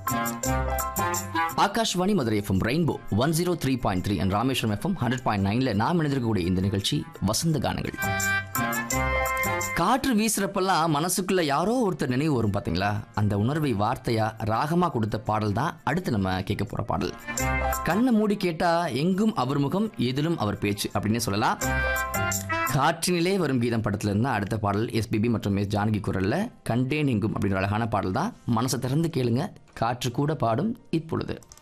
Akashvani Madurai F M rainbow one zero three point three and Rameswaram F M hundred point நைன்ல நாம் இணைந்திருக்கக்கூடிய இந்த நிகழ்ச்சி வசந்த கானங்கள் காற்று வீசுறப்பெல்லாம் மனசுக்குள்ள யாரோ ஒருத்தர் நினைவு வரும் பாத்தீங்களா அந்த உணர்வை வார்த்தையா ராகமா கொடுத்த பாடல் தான் அடுத்து நம்ம கேட்க போற பாடல் கண்ணை மூடி கேட்டா எங்கும் அவர் முகம் எதிலும் அவர் பேச்சு அப்படின்னு சொல்லலாம் காற்றினிலே வரும் கீதம் படத்துல இருந்தா அடுத்த பாடல் எஸ்பிபி மற்றும் எஸ் ஜானகி குரல்ல கண்டேன் எங்கும் அப்படின்ற அழகான பாடல் தான் மனசை திறந்து கேளுங்க காற்று கூட பாடும் இப்பொழுது